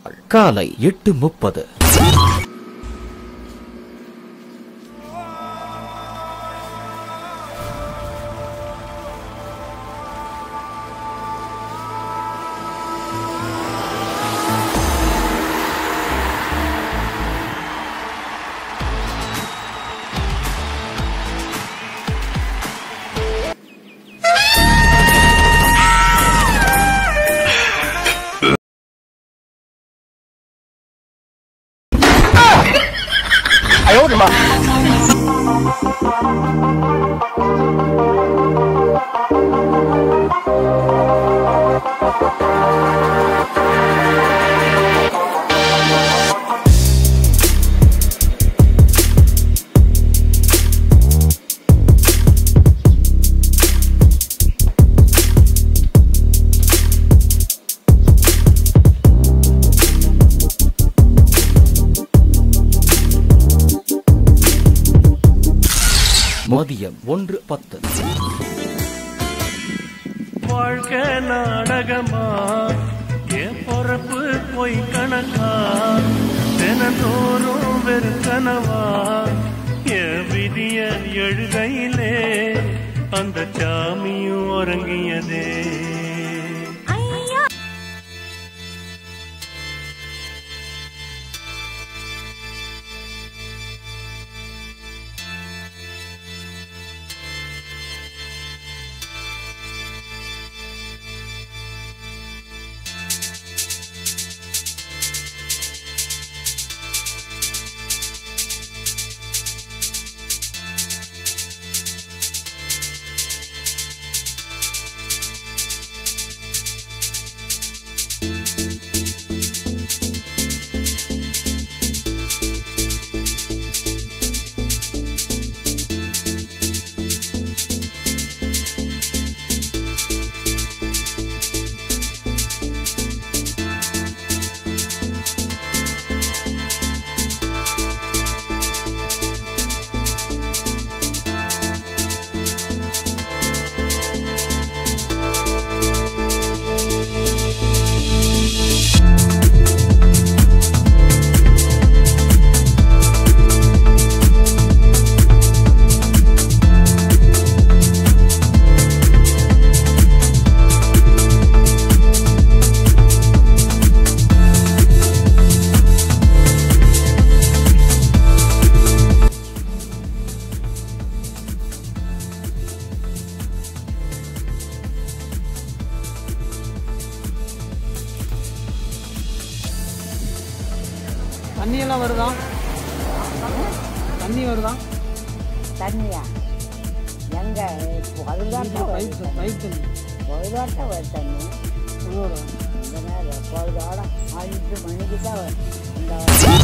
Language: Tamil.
காலை எட்டு முப்பது மதியம் ஒன்று பத்து வாழ்க்கை நாடகமா என் பொறப்பு பொய் கணக்கா தினந்தோறும் வெறுக்கனவா என் விதிய எழுதையிலே அந்த சாமியும் உறங்கியதே தண்ணி எல்லாம் வருதா தண்ணி வருதா தண்ணியா எங்க பொழுதாட்ட பைப் பைப் தண்ணி பொழுதாட்ட வரும் தண்ணி உங்களோட இந்த நேரம் பொழுதோட அஞ்சு மணிக்கு தான் வரும் இந்த